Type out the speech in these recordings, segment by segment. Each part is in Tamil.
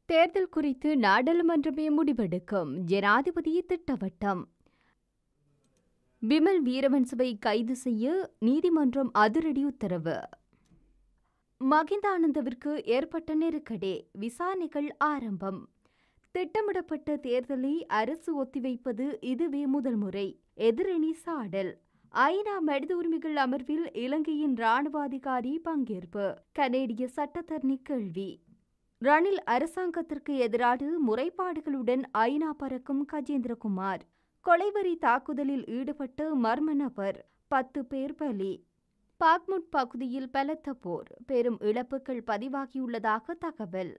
தேர்தல் குறித்து நாடாளுமன்றமே முடிவெடுக்கும் ஜனாதிபதி திட்டவட்டம் விமல் வீரவன்சவை கைது செய்ய நீதிமன்றம் அதிரடி உத்தரவு மகிந்தானந்தவிற்கு ஏற்பட்ட நெருக்கடி விசாரணைகள் ஆரம்பம் திட்டமிடப்பட்ட தேர்தலை அரசு ஒத்திவைப்பது இதுவே முதல் முறை எதிரணி சாடல் ஐநா மனித உரிமைகள் அமர்வில் இலங்கையின் ராணுவ அதிகாரி பங்கேற்பு கனேடிய சட்டத்தரணி கேள்வி ரணில் அரசாங்கத்திற்கு எதிரான முறைப்பாடுகளுடன் ஐநா பறக்கும் கஜேந்திரகுமார் கொலைவரி தாக்குதலில் ஈடுபட்ட மர்ம நபர் பத்து பேர் பலி பாக்முட் பகுதியில் பலத்த போர் பெரும் இழப்புகள் பதிவாகியுள்ளதாக தகவல்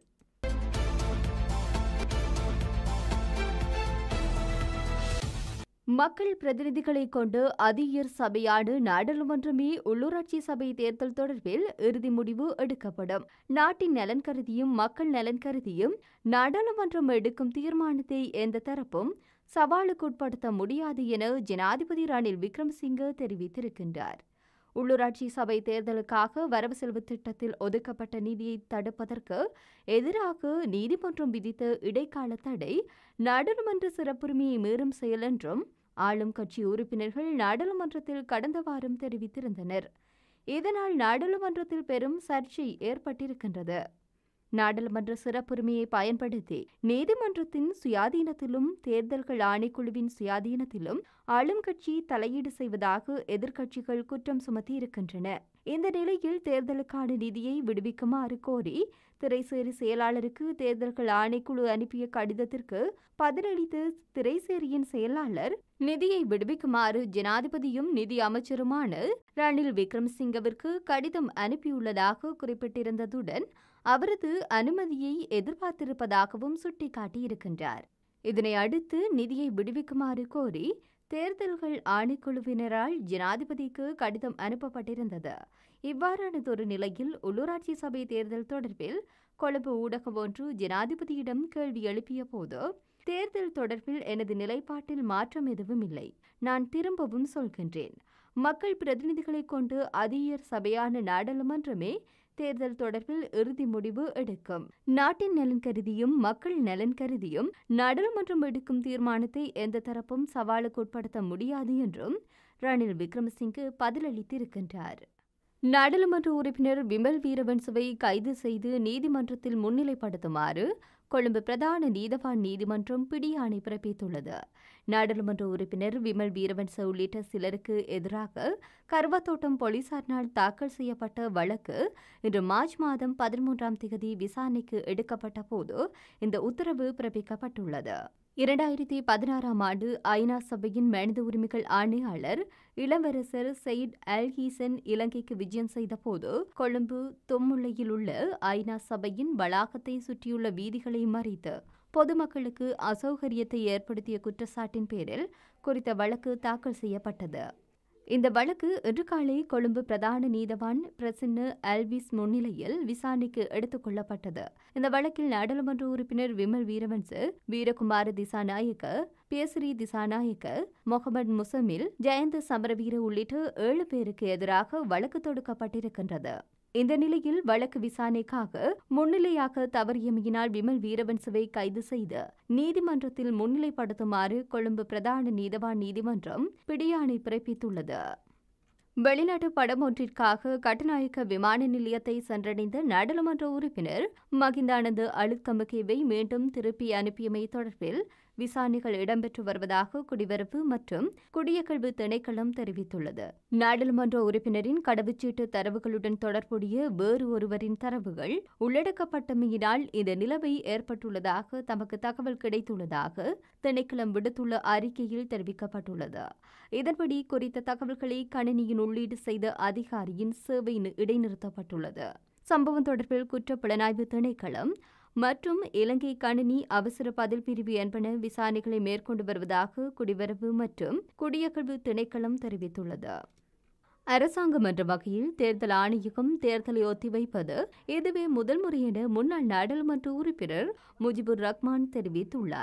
மக்கள் பிரதிநிதிகளை கொண்டு அதியர் சபையான நாடாளுமன்றமே உள்ளூராட்சி சபை தேர்தல் தொடர்பில் இறுதி முடிவு எடுக்கப்படும் நாட்டின் நலன் கருதியும் மக்கள் நலன் கருதியும் நாடாளுமன்றம் எடுக்கும் தீர்மானத்தை எந்த தரப்பும் சவாலுக்குட்படுத்த முடியாது என ஜனாதிபதி ரணில் விக்ரமசிங்க தெரிவித்திருக்கின்றார் உள்ளூராட்சி சபை தேர்தலுக்காக வரவு செலவு திட்டத்தில் ஒதுக்கப்பட்ட நிதியை தடுப்பதற்கு எதிராக நீதிமன்றம் விதித்த இடைக்கால தடை நாடாளுமன்ற சிறப்புரிமையை மீறும் செயல் என்றும் ஆளும் கட்சி உறுப்பினர்கள் நாடாளுமன்றத்தில் கடந்த வாரம் தெரிவித்திருந்தனர் இதனால் நாடாளுமன்றத்தில் பெரும் சர்ச்சை ஏற்பட்டிருக்கின்றது நாடாளுமன்ற சிறப்புரிமையை பயன்படுத்தி நீதிமன்றத்தின் சுயாதீனத்திலும் தேர்தல்கள் ஆணைக்குழுவின் சுயாதீனத்திலும் ஆளும் கட்சி தலையீடு செய்வதாக எதிர்க்கட்சிகள் குற்றம் சுமத்தியிருக்கின்றன இந்த நிலையில் தேர்தலுக்கான நிதியை விடுவிக்குமாறு கோரி திரைசேரி செயலாளருக்கு தேர்தல்கள் ஆணைக்குழு அனுப்பிய கடிதத்திற்கு பதிலளித்த திரைசேரியின் செயலாளர் நிதியை விடுவிக்குமாறு ஜனாதிபதியும் நிதி அமைச்சருமான ரணில் விக்ரமசிங்கவிற்கு கடிதம் அனுப்பியுள்ளதாக குறிப்பிட்டிருந்ததுடன் அவரது அனுமதியை எதிர்பார்த்திருப்பதாகவும் சுட்டிக்காட்டியிருக்கின்றார் இதனை அடுத்து நிதியை விடுவிக்குமாறு கோரி தேர்தல்கள் ஆணைக்குழுவினரால் ஜனாதிபதிக்கு கடிதம் அனுப்பப்பட்டிருந்தது இவ்வாறானதொரு நிலையில் உள்ளூராட்சி சபை தேர்தல் தொடர்பில் கொழும்பு ஊடகம் ஒன்று ஜனாதிபதியிடம் கேள்வி எழுப்பிய போது தேர்தல் தொடர்பில் எனது நிலைப்பாட்டில் மாற்றம் எதுவும் இல்லை நான் திரும்பவும் சொல்கின்றேன் மக்கள் பிரதிநிதிகளை கொண்டு அதியர் சபையான நாடாளுமன்றமே தேர்தல் தொடர்பில் இறுதி முடிவு எடுக்கும் நாட்டின் நலன் கருதியும் மக்கள் நலன் கருதியும் நாடாளுமன்றம் எடுக்கும் தீர்மானத்தை எந்த தரப்பும் சவாலுக்கு உட்படுத்த முடியாது என்றும் ரணில் விக்ரமசிங்கே பதிலளித்திருக்கின்றார் நாடாளுமன்ற உறுப்பினர் விமல் வீரவன்சவை கைது செய்து நீதிமன்றத்தில் முன்னிலைப்படுத்துமாறு கொழும்பு பிரதான நீதவான் நீதிமன்றம் பிடியாணை பிறப்பித்துள்ளது நாடாளுமன்ற உறுப்பினர் விமல் வீரவன்ச உள்ளிட்ட சிலருக்கு எதிராக கருவத்தோட்டம் போலீசாரினால் தாக்கல் செய்யப்பட்ட வழக்கு இன்று மார்ச் மாதம் பதிமூன்றாம் தேதி விசாரணைக்கு எடுக்கப்பட்ட போது இந்த உத்தரவு பிறப்பிக்கப்பட்டுள்ளது இரண்டாயிரத்தி பதினாறாம் ஆண்டு ஐநா சபையின் மனித உரிமைகள் ஆணையாளர் இளவரசர் செயிட் அல்ஹீசன் இலங்கைக்கு விஜயம் செய்தபோது கொழும்பு தொம்முள்ளையில் உள்ள ஐநா சபையின் வளாகத்தை சுற்றியுள்ள வீதிகளை மறித்து பொதுமக்களுக்கு அசௌகரியத்தை ஏற்படுத்திய குற்றச்சாட்டின் பேரில் குறித்த வழக்கு தாக்கல் செய்யப்பட்டது இந்த வழக்கு இன்று காலை கொழும்பு பிரதான நீதவான் பிரசின்னு அல்விஸ் முன்னிலையில் விசாரணைக்கு எடுத்துக் கொள்ளப்பட்டது இந்த வழக்கில் நாடாளுமன்ற உறுப்பினர் விமல் வீரவன்சு வீரகுமார திசாநாயக்க பேசரி திசாநாயக்க முகமது முசமில் ஜெயந்த சமரவீர உள்ளிட்ட ஏழு பேருக்கு எதிராக வழக்கு தொடுக்கப்பட்டிருக்கின்றது இந்த நிலையில் வழக்கு விசாரணைக்காக முன்னிலையாக தவறியமையினால் விமல் வீரவன்சவை கைது செய்து நீதிமன்றத்தில் முன்னிலைப்படுத்துமாறு கொழும்பு பிரதான நீதவான் நீதிமன்றம் பிடியாணை பிறப்பித்துள்ளது வெளிநாட்டு படம் ஒன்றிற்காக கட்டுநாயக்க விமான நிலையத்தை சென்றடைந்த நாடாளுமன்ற உறுப்பினர் மகிந்தானந்து அழுத்தமுகேவை மீண்டும் திருப்பி அனுப்பியமை தொடர்பில் விசாரணைகள் இடம்பெற்று வருவதாக குடிவரவு மற்றும் குடியகழ்வு திணைக்களம் தெரிவித்துள்ளது நாடாளுமன்ற உறுப்பினரின் கடவுச்சீட்டு தரவுகளுடன் தொடர்புடைய வேறு ஒருவரின் தரவுகள் உள்ளடக்கப்பட்டமையினால் இந்த நிலைமை ஏற்பட்டுள்ளதாக தமக்கு தகவல் கிடைத்துள்ளதாக திணைக்களம் விடுத்துள்ள அறிக்கையில் தெரிவிக்கப்பட்டுள்ளது இதன்படி குறித்த தகவல்களை கணினியின் உள்ளீடு செய்த அதிகாரியின் சேவை இடைநிறுத்தப்பட்டுள்ளது சம்பவம் தொடர்பில் குற்ற புலனாய்வு திணைக்களம் மற்றும் இலங்கை கணினி அவசர பதில் பிரிவு என்பன விசாரணைகளை மேற்கொண்டு வருவதாக குடிவரவு மற்றும் குடியகழ்வு திணைக்களம் தெரிவித்துள்ளது அரசாங்கம் என்ற வகையில் தேர்தல் ஆணையகம் தேர்தலை ஒத்திவைப்பது இதுவே முதல் முறை என முன்னாள் நாடாளுமன்ற உறுப்பினர் முஜிபுர் ரஹ்மான் தெரிவித்துள்ளார்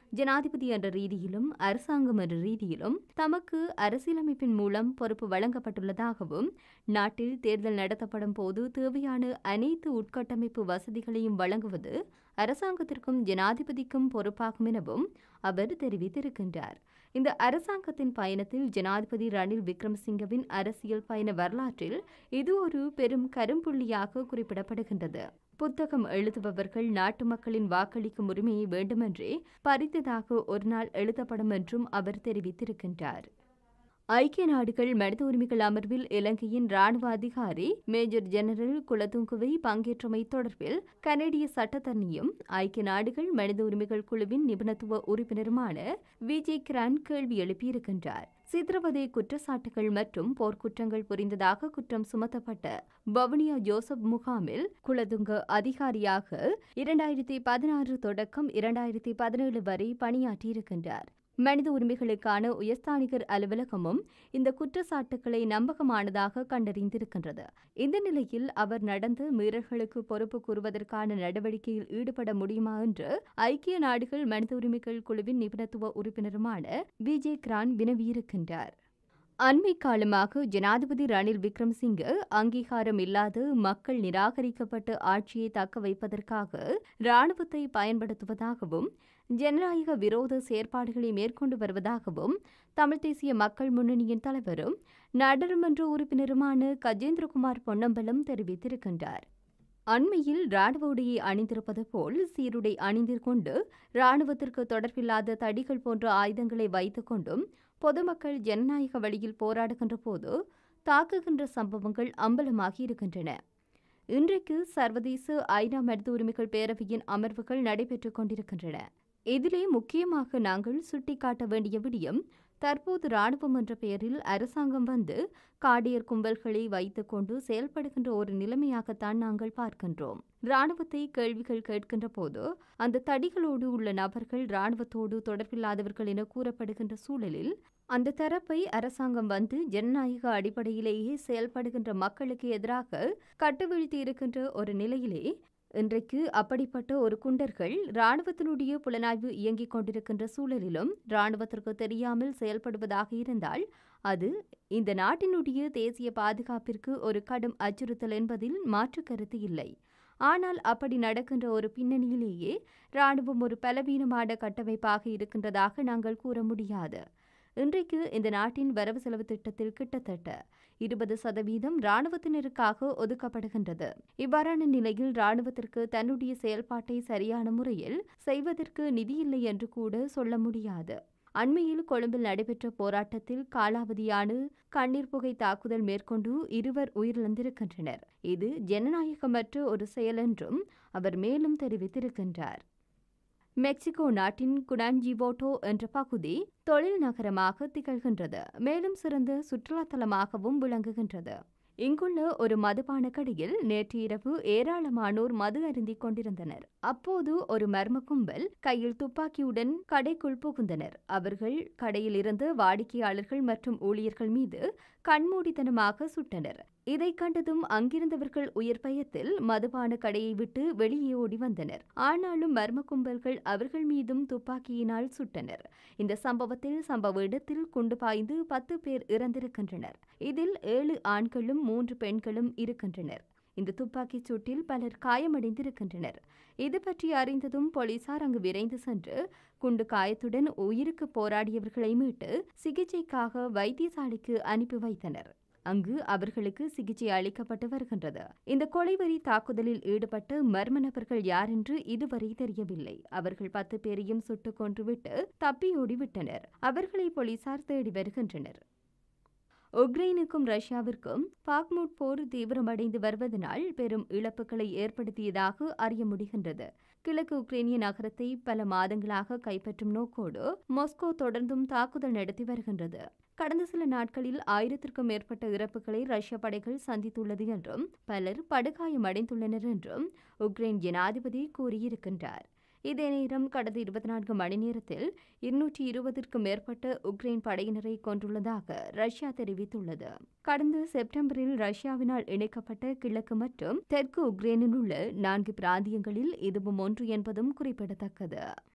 ஜனாதிபதி என்ற ரீதியிலும் அரசாங்கம் என்ற ரீதியிலும் தமக்கு அரசியலமைப்பின் மூலம் பொறுப்பு வழங்கப்பட்டுள்ளதாகவும் நாட்டில் தேர்தல் நடத்தப்படும் போது தேவையான அனைத்து உட்கட்டமைப்பு வசதிகளையும் வழங்குவது அரசாங்கத்திற்கும் ஜனாதிபதிக்கும் பொறுப்பாகும் எனவும் அவர் தெரிவித்திருக்கின்றார் இந்த அரசாங்கத்தின் பயணத்தில் ஜனாதிபதி ரணில் விக்ரமசிங்கவின் அரசியல் பயண வரலாற்றில் இது ஒரு பெரும் கரும்புள்ளியாக குறிப்பிடப்படுகின்றது புத்தகம் எழுதுபவர்கள் நாட்டு மக்களின் வாக்களிக்கும் உரிமையை வேண்டுமென்றே பறித்ததாக ஒரு நாள் எழுதப்படும் என்றும் அவர் தெரிவித்திருக்கின்றார் ஐக்கிய நாடுகள் மனித உரிமைகள் அமர்வில் இலங்கையின் ராணுவ அதிகாரி மேஜர் ஜெனரல் குலதுங்குவை பங்கேற்றமை தொடர்பில் கனடிய சட்டத்தரணியும் ஐக்கிய நாடுகள் மனித உரிமைகள் குழுவின் நிபுணத்துவ உறுப்பினருமான விஜய் கிரான் கேள்வி எழுப்பியிருக்கின்றார் சித்திரவதை குற்றச்சாட்டுகள் மற்றும் போர்க்குற்றங்கள் புரிந்ததாக குற்றம் சுமத்தப்பட்ட பவனியா ஜோசப் முகாமில் குலதுங்க அதிகாரியாக இரண்டாயிரத்தி பதினாறு தொடக்கம் இரண்டாயிரத்தி பதினேழு வரை பணியாற்றியிருக்கின்றார் மனித உரிமைகளுக்கான உயர்ஸ்தானிகர் அலுவலகமும் இந்த குற்றச்சாட்டுக்களை நம்பகமானதாக கண்டறிந்திருக்கின்றது இந்த நிலையில் அவர் நடந்த மீறல்களுக்கு பொறுப்பு கூறுவதற்கான நடவடிக்கையில் ஈடுபட முடியுமா என்று ஐக்கிய நாடுகள் மனித உரிமைகள் குழுவின் நிபுணத்துவ உறுப்பினருமான விஜய் கிரான் வினவியிருக்கின்றார் அண்மை காலமாக ஜனாதிபதி ரணில் விக்ரம்சிங்கே அங்கீகாரம் இல்லாத மக்கள் நிராகரிக்கப்பட்ட ஆட்சியை தக்க வைப்பதற்காக இராணுவத்தை பயன்படுத்துவதாகவும் ஜனநாயக விரோத செயற்பாடுகளை மேற்கொண்டு வருவதாகவும் தமிழ் தேசிய மக்கள் முன்னணியின் தலைவரும் நாடாளுமன்ற உறுப்பினருமான கஜேந்திரகுமார் பொன்னம்பலம் தெரிவித்திருக்கின்றார் அண்மையில் ராணுவ உடையை அணிந்திருப்பது போல் சீருடை அணிந்திருக்கொண்டு ராணுவத்திற்கு தொடர்பில்லாத தடிகள் போன்ற ஆயுதங்களை வைத்துக் பொதுமக்கள் ஜனநாயக வழியில் போராடுகின்ற போது தாக்குகின்ற சம்பவங்கள் அம்பலமாகி இருக்கின்றன இன்றைக்கு சர்வதேச ஐநா மனித உரிமைகள் பேரவையின் அமர்வுகள் நடைபெற்றுக் கொண்டிருக்கின்றன இதிலே முக்கியமாக நாங்கள் சுட்டிக்காட்ட வேண்டிய விடயம் தற்போது ராணுவம் என்ற பெயரில் அரசாங்கம் வந்து காடியர் கும்பல்களை வைத்துக்கொண்டு செயல்படுகின்ற ஒரு நிலைமையாகத்தான் நாங்கள் பார்க்கின்றோம் ராணுவத்தை கேள்விகள் கேட்கின்ற போது அந்த தடிகளோடு உள்ள நபர்கள் ராணுவத்தோடு தொடர்பில்லாதவர்கள் என கூறப்படுகின்ற சூழலில் அந்த தரப்பை அரசாங்கம் வந்து ஜனநாயக அடிப்படையிலேயே செயல்படுகின்ற மக்களுக்கு எதிராக கட்டுவீழ்த்தி இருக்கின்ற ஒரு நிலையிலே இன்றைக்கு அப்படிப்பட்ட ஒரு குண்டர்கள் இராணுவத்தினுடைய புலனாய்வு இயங்கிக் கொண்டிருக்கின்ற சூழலிலும் இராணுவத்திற்கு தெரியாமல் செயல்படுவதாக இருந்தால் அது இந்த நாட்டினுடைய தேசிய பாதுகாப்பிற்கு ஒரு கடும் அச்சுறுத்தல் என்பதில் மாற்று கருத்து இல்லை ஆனால் அப்படி நடக்கின்ற ஒரு பின்னணியிலேயே இராணுவம் ஒரு பலவீனமான கட்டமைப்பாக இருக்கின்றதாக நாங்கள் கூற முடியாது இன்றைக்கு இந்த நாட்டின் வரவு செலவு திட்டத்தில் கிட்டத்தட்ட இருபது சதவீதம் இராணுவத்தினருக்காக ஒதுக்கப்படுகின்றது இவ்வாறான நிலையில் இராணுவத்திற்கு தன்னுடைய செயல்பாட்டை சரியான முறையில் செய்வதற்கு நிதியில்லை என்று கூட சொல்ல முடியாது அண்மையில் கொழும்பில் நடைபெற்ற போராட்டத்தில் காலாவதியான கண்ணீர் புகை தாக்குதல் மேற்கொண்டு இருவர் உயிரிழந்திருக்கின்றனர் இது ஜனநாயகமற்ற ஒரு செயல் என்றும் அவர் மேலும் தெரிவித்திருக்கின்றார் மெக்சிகோ நாட்டின் குனான்ஜிவோட்டோ என்ற பகுதி தொழில் நகரமாக திகழ்கின்றது மேலும் சிறந்த சுற்றுலா தலமாகவும் விளங்குகின்றது இங்குள்ள ஒரு மதுபான கடையில் நேற்று இரவு ஏராளமானோர் மது அருந்திக் கொண்டிருந்தனர் அப்போது ஒரு மர்ம கும்பல் கையில் துப்பாக்கியுடன் கடைக்குள் புகுந்தனர் அவர்கள் கடையில் இருந்து வாடிக்கையாளர்கள் மற்றும் ஊழியர்கள் மீது கண்மூடித்தனமாக சுட்டனர் இதை கண்டதும் அங்கிருந்தவர்கள் உயிர் பயத்தில் மதுபான கடையை விட்டு வெளியே ஓடி வந்தனர் ஆனாலும் மர்ம கும்பல்கள் அவர்கள் மீதும் துப்பாக்கியினால் சுட்டனர் இந்த சம்பவத்தில் சம்பவ இடத்தில் குண்டு பாய்ந்து பத்து பேர் இறந்திருக்கின்றனர் இதில் ஏழு ஆண்களும் மூன்று பெண்களும் இருக்கின்றனர் இந்த துப்பாக்கிச் சூட்டில் பலர் காயமடைந்திருக்கின்றனர் இது பற்றி அறிந்ததும் போலீசார் அங்கு விரைந்து சென்று குண்டு காயத்துடன் உயிருக்கு போராடியவர்களை மீட்டு சிகிச்சைக்காக வைத்தியசாலைக்கு அனுப்பி வைத்தனர் அங்கு அவர்களுக்கு சிகிச்சை அளிக்கப்பட்டு வருகின்றது இந்த கொலைவரி தாக்குதலில் ஈடுபட்ட மர்ம நபர்கள் யார் என்று இதுவரை தெரியவில்லை அவர்கள் பத்து பேரையும் சுட்டுக் கொன்றுவிட்டு தப்பியோடி விட்டனர் அவர்களை போலீசார் தேடி வருகின்றனர் உக்ரைனுக்கும் ரஷ்யாவிற்கும் பாக்முட் போர் தீவிரமடைந்து வருவதனால் பெரும் இழப்புகளை ஏற்படுத்தியதாக அறிய முடிகின்றது கிழக்கு உக்ரைனிய நகரத்தை பல மாதங்களாக கைப்பற்றும் நோக்கோடு மாஸ்கோ தொடர்ந்தும் தாக்குதல் நடத்தி வருகின்றது கடந்த சில நாட்களில் ஆயிரத்திற்கும் மேற்பட்ட இறப்புகளை ரஷ்ய படைகள் சந்தித்துள்ளது என்றும் பலர் படுகாயமடைந்துள்ளனர் என்றும் உக்ரைன் ஜனாதிபதி கூறியிருக்கின்றார் இதே நேரம் கடந்த இருபத்தி நான்கு மணி நேரத்தில் இருநூற்றி இருபதிற்கும் மேற்பட்ட உக்ரைன் படையினரை கொண்டுள்ளதாக ரஷ்யா தெரிவித்துள்ளது கடந்த செப்டம்பரில் ரஷ்யாவினால் இணைக்கப்பட்ட கிழக்கு மற்றும் தெற்கு உக்ரைனில் உள்ள நான்கு பிராந்தியங்களில் இதுவும் ஒன்று என்பதும் குறிப்பிடத்தக்கது